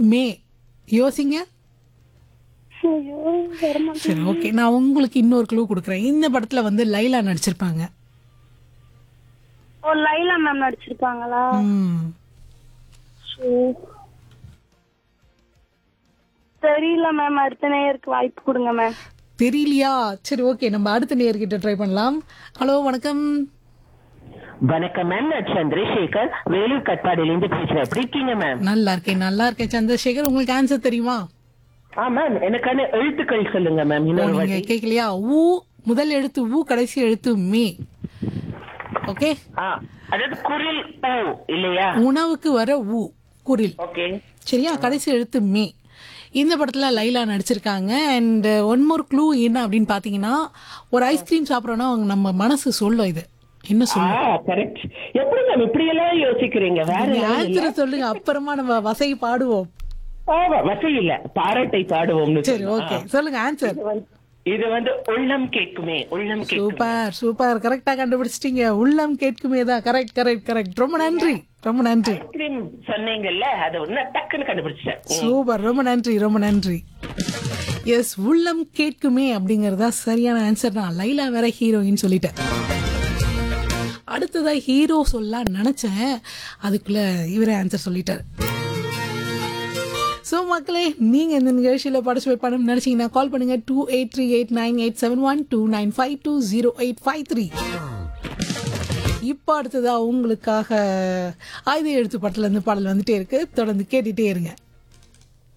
மே யோசிங்க ஐயோ வரமாட்டேன் சரி ஓகே நான் உங்களுக்கு இன்னொரு க்ளூ கொடுக்குறேன் இந்த படத்துல வந்து லைலா நடிச்சிருப்பாங்க ஓ லைலா மேம் நடிச்சிருப்பாங்களா ம் ஷோ. தெரியல மேம் அடுத்த நேயருக்கு வாய்ப்பு கொடுங்க மேம் தெரியலையா சரி ஓகே நம்ம அடுத்த நேயர்கிட்ட ட்ரை பண்ணலாம் ஹலோ வணக்கம் வணக்கம் மேம் நான் சந்திரசேகர் வேலூர் கட்பாடியிலிருந்து பேசுறேன் எப்படி இருக்கீங்க மேம் நல்லா இருக்கேன் நல்லா இருக்கேன் சந்திரசேகர் உங்களுக்கு ஆன்சர் தெரியுமா ஆ மேம் எனக்கான எழுத்துக்கள் சொல்லுங்க மேம் ஓ, இன்னொரு நீங்க வாட்டி கேட்கலையா ஊ முதல் எழுத்து ஊ கடைசி எழுத்து மே ஓகே ஆ அதாவது குரில் பூ இல்லையா உணவுக்கு வர ஊ குரில் ஓகே சரியா கடைசி எழுத்து மே இந்த படத்துல லைலா நடிச்சிருக்காங்க அண்ட் ஒன் மோர் க்ளூ என்ன அப்படின்னு பாத்தீங்கன்னா ஒரு ஐஸ்கிரீம் சாப்பிட்றோன்னா அவங்க நம்ம மனசு சொல்லும் இது என்ன ஆ சொல்லும் கரெக்ட் எப்படி மேம் இப்படி எல்லாம் யோசிக்கிறீங்க வேற நீங்க level இல்ல. ஆன்சரை சொல்லுங்க அப்புறமா நம்ம வசை பாடுவோம் ஆமா, வசை இல்ல பாராட்டை பாடுவோம்னு சரி சொன்னா. ஓகே சொல்லுங்க ஆன்சர் இது வந்து உள்ளம் கேட்குமே உள்ளம் கேட்குமே சூப்பர் சூப்பர் கரெக்டா கண்டுபிடிச்சிட்டீங்க உள்ளம் கேட்குமே தான் கரெக்ட் கரெக்ட் கரெக்ட் ரொம்ப நன்றி ரொம்ப நன்றி ஐஸ்கிரீம் சொன்னீங்கல்ல அதை ஒன்னு டக்குன்னு கண்டுபிடிச்சிட்டேன் சூப்பர் ரொம்ப நன்றி ரொம்ப நன்றி எஸ் உள்ளம் கேட்குமே அப்படிங்கறதா சரியான ஆன்சர் தான் லைலா வேற ஹீரோயின் சொல்லிட்டேன் அடுத்ததா ஹீரோ சொல்ல நினைச்சேன் அதுக்குள்ள இவரே ஆன்சர் சொல்லிட்டாரு ஸோ மக்களே நீங்கள் இந்த நிகழ்ச்சியில் பார்ட்டிசிபேட் பண்ணணும்னு நினச்சிங்கன்னா கால் பண்ணுங்கள் two eight three eight nine eight seven one two nine five two zero eight five three இப்போ அடுத்ததா உங்களுக்காக ஆயுத எழுத்து படத்துல இருந்து பாடல் வந்துட்டே இருக்கு தொடர்ந்து கேட்டுட்டே இருங்க